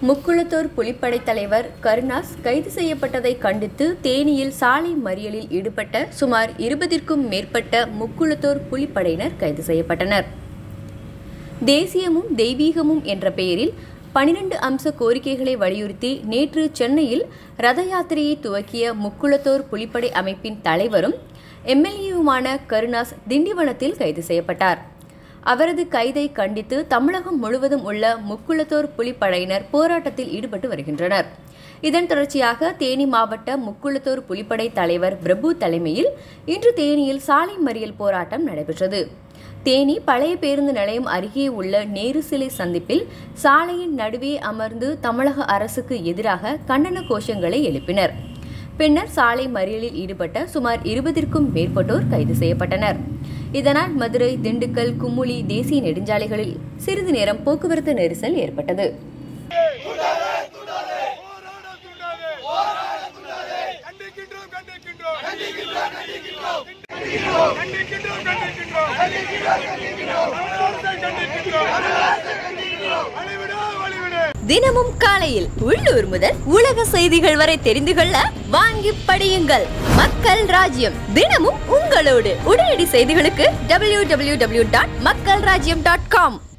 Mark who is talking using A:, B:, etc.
A: முக்குளத்தூர் புலிப்படை தலைவர் கருணாஸ் கைது செய்யப்பட்டதை கண்டித்து தேனியில் சாலை மறியலில் ஈடுபட்ட சுமார் இருபதிற்கும் மேற்பட்ட முக்குளத்தூர் புலிப்படையினர் கைது செய்யப்பட்டனர் தேசியமும் தெய்வீகமும் என்ற பெயரில் பனிரெண்டு அம்ச கோரிக்கைகளை வலியுறுத்தி நேற்று சென்னையில் ரத யாத்திரையை துவக்கிய முக்குளத்தூர் புலிப்படை அமைப்பின் தலைவரும் எம்எல்ஏவுமான கருணாஸ் திண்டிவனத்தில் கைது செய்யப்பட்டார் அவரது கைதை கண்டித்து தமிழகம் முழுவதும் உள்ள முக்குளத்தூர் புலிப்படையினர் போராட்டத்தில் ஈடுபட்டு வருகின்றனர் இதன் தொடர்ச்சியாக தேனி மாவட்ட முக்குளத்தூர் புலிப்படை தலைவர் பிரபு தலைமையில் இன்று தேனியில் சாலை மறியல் போராட்டம் நடைபெற்றது தேனி பழைய பேருந்து நிலையம் அருகே உள்ள நேரு சிலை சந்திப்பில் சாலையின் நடுவே அமர்ந்து தமிழக அரசுக்கு எதிராக கண்டன கோஷங்களை எழுப்பினர் பின்னர் சாலை மறியலில் ஈடுபட்ட சுமார் இருபதிற்கும் மேற்பட்டோர் கைது செய்யப்பட்டனர் இதனால் மதுரை திண்டுக்கல் குமுளி தேசிய நெடுஞ்சாலைகளில் சிறிது நேரம் போக்குவரத்து நெரிசல் ஏற்பட்டது
B: போராட கூடாது கண்டிக்கின்றோம் கண்டிக்கின்றோம் கண்டிக்கின்றோம் கண்டிக்கின்றோம் கண்டிக்கின்றோம் தமிழ்நாட்டை கண்டிக்கின்றோம் அழிவிடு அழிவிடு
A: தினமும் காலையில் உள்ளூர் முதல் உலக செய்திகள் வரை தெரிந்து கொள்ள வாங்கி படியுங்கள் மக்கள் ராஜ்யம் தினமும் உங்களோடு உடனடி செய்திகளுக்கு டபிள்யூ டபிள்யூ டபிள்யூ டாட் மக்கள் ராஜ்யம் டாட் காம்